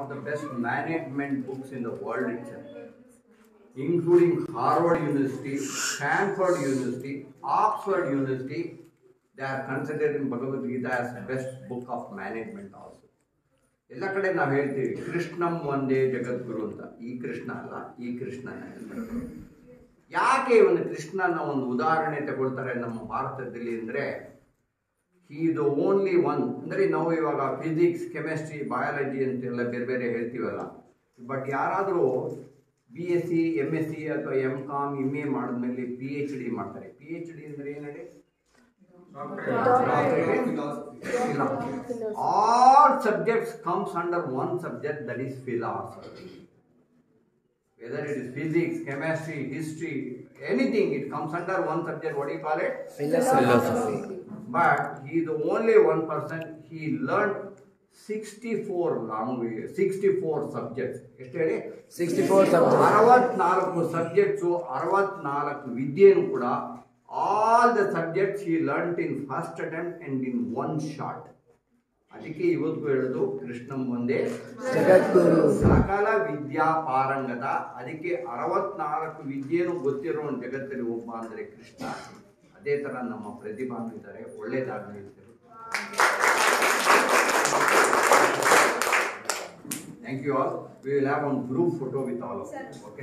of the best management books in the world itself, including Harvard University, Stanford University, Oxford University. They are considered in Bhagavad Gita as best book of management also. ಎಲ್ಲ ಕಡೆ ನಾವು ಹೇಳ್ತೀವಿ ಕೃಷ್ಣಂ ಒಂದೇ ಜಗದ್ಗುರು ಅಂತ ಈ ಕೃಷ್ಣ ಅಲ್ಲ ಈ ಕೃಷ್ಣನ ಹೆಸರು. ಯಾಕೆ ಒಂದು ಕೃಷ್ಣನ ಒಂದು ಉದಾಹರಣೆ ತಗೊಳ್ತಾರೆ ನಮ್ಮ ಭಾರತದಲ್ಲಿ ಅಂದರೆ ಹಿ ದ ಓನ್ಲಿ ಒನ್ ಅಂದರೆ ನಾವು ಇವಾಗ ಫಿಸಿಕ್ಸ್ ಕೆಮಿಸ್ಟ್ರಿ ಬಯಾಲಜಿ ಅಂತೆಲ್ಲ ಬೇರೆ ಬೇರೆ ಹೇಳ್ತೀವಲ್ಲ ಬಟ್ ಯಾರಾದರೂ B S C M S C ಅಥವಾ ಎಮ್ ಕಾಮ್ ಎಮ್ ಎ ಮಾಡಿದ್ಮೇಲೆ ಪಿ ಎಚ್ ಡಿ ಮಾಡ್ತಾರೆ ಪಿ ಎಚ್ ಡಿ ಅಂದರೆ ಏನಂದ್ರೆ all subjects comes under one subject that is philosophy whether it is physics chemistry history anything it comes under one subject what do you call it Philosophy. but he is the only one person he learned 64 language 64 subjects ಎಷ್ಟು ಹೇಳಿ 64 subjects. ಅರವತ್ನಾಲ್ಕು subjects ಅರವತ್ನಾಲ್ಕು ವಿದ್ಯೆಯನ್ನು ಕೂಡ all the subjects he learn in first attempt and in one shot ಅದಕ್ಕೆ ಇವತ್ತು ಹೇಳೋದು ಕೃಷ್ಣಂ ಒಂದೇ ಜಗದ್ಗುರು ಸಕಲ ವಿದ್ಯಾ ಪಾರಂಗತ ಅದಕ್ಕೆ ಅರವತ್ನಾಲ್ಕು ವಿದ್ಯೆಯನ್ನು ಗೊತ್ತಿರೋ ಜಗತ್ತಲ್ಲಿ ಒಬ್ಬ ಅಂದರೆ ಕೃಷ್ಣ ಅದೇ ಥರ ನಮ್ಮ ಪ್ರತಿಭಾನು ಇದ್ದಾರೆ ಒಳ್ಳೆಯದಾಗಲಿ ಅಂತ thank you all we will have one group photo with all okay